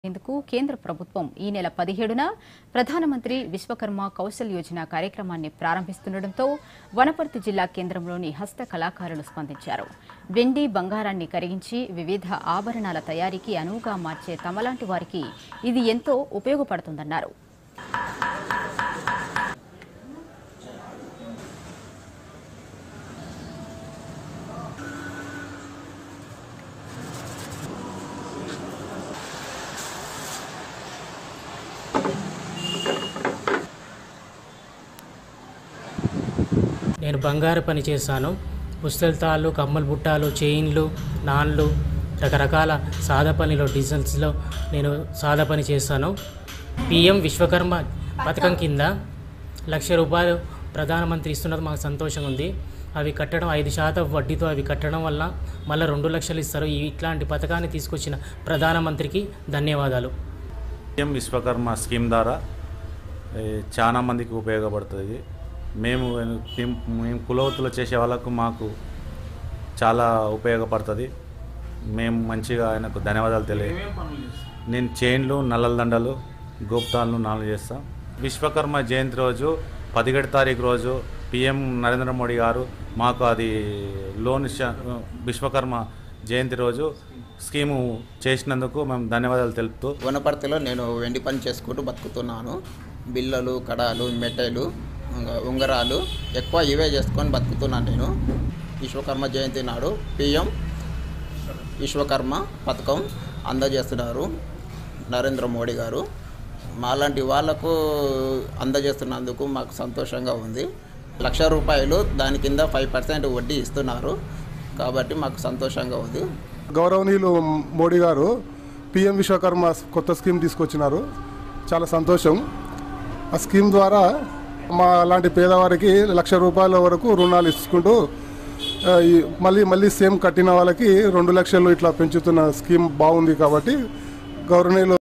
ఇందుకు కేంద్ర ప్రభుత్వం ఈ నెల పదిహేడున ప్రధానమంత్రి విశ్వకర్మ కౌశల్ యోజన కార్యక్రమాన్ని ప్రారంభిస్తుండటంతో వనపర్తి జిల్లా కేంద్రంలోని హస్త కళాకారులు స్పందించారు వెండి బంగారాన్ని కరిగించి వివిధ ఆభరణాల తయారీకి అనువుగా మార్చే తమలాంటి వారికి ఇది ఎంతో ఉపయోగపడుతుందన్నారు నేను బంగారు పని చేశాను పుస్తెలతాళ్ళు కమ్మల బుట్టాలు చైన్లు నాన్లు రకరకాల సాదా పనిలో డిజైన్స్లో నేను సాదా పని చేశాను పిఎం విశ్వకర్మ పథకం కింద లక్ష రూపాయలు ప్రధానమంత్రి ఇస్తున్నది మాకు సంతోషంగా ఉంది అవి కట్టడం ఐదు శాతం వడ్డీతో అవి కట్టడం వల్ల మళ్ళీ రెండు లక్షలు ఇస్తారు ఈ ఇట్లాంటి పథకాన్ని తీసుకొచ్చిన ప్రధానమంత్రికి ధన్యవాదాలు పిఎం విశ్వకర్మ స్కీమ్ ద్వారా ఏ, చాలా మందికి ఉపయోగపడుతుంది మేము మేము మేము కులవృత్తులు చేసే వాళ్ళకు మాకు చాలా ఉపయోగపడుతుంది మేము మంచిగా ఆయనకు ధన్యవాదాలు తెలియ నేను చైన్లు నల్లల దండలు గోప్తాలను నాలుగు చేస్తాం విశ్వకర్మ జయంతి రోజు పదిహేడు తారీఖు రోజు పిఎం నరేంద్ర మోడీ గారు మాకు అది లోన్ ఇచ్చ- విశ్వకర్మ జయంతి రోజు స్కీము చేసినందుకు మేము ధన్యవాదాలు తెలుపుతూ వనపర్తిలో నేను వెండి పని చేసుకుంటూ బతుకుతున్నాను బిల్లలు కడాలు మెట్టెలు ఇంకా ఉంగరాలు ఎక్కువ ఇవే చేసుకొని బతుకుతున్నాను నేను విశ్వకర్మ జయంతి నాడు పిఎం విశ్వకర్మ పథకం అందజేస్తున్నారు నరేంద్ర మోడీ గారు మాలాంటి వాళ్లకు అందజేస్తున్నందుకు మాకు సంతోషంగా ఉంది లక్ష రూపాయలు దాని కింద ఫైవ్ పర్సెంట్ వడ్డీ ఇస్తున్నారు కాబట్టి మాకు సంతోషంగా ఉంది గౌరవనీయులు మోడీ గారు పిఎం విశ్వకర్మ కొత్త స్కీమ్ తీసుకొచ్చినారు చాలా సంతోషం ఆ స్కీమ్ ద్వారా మా లాంటి పేదవారికి లక్ష రూపాయల వరకు రుణాలు ఇచ్చుకుంటూ ఆ, ఈ మళ్ళీ మళ్ళీ సేమ్ కట్టిన వాళ్ళకి రెండు లక్షలు ఇట్లా పెంచుతున్న స్కీమ్ బాగుంది కాబట్టి గౌరవనీయులు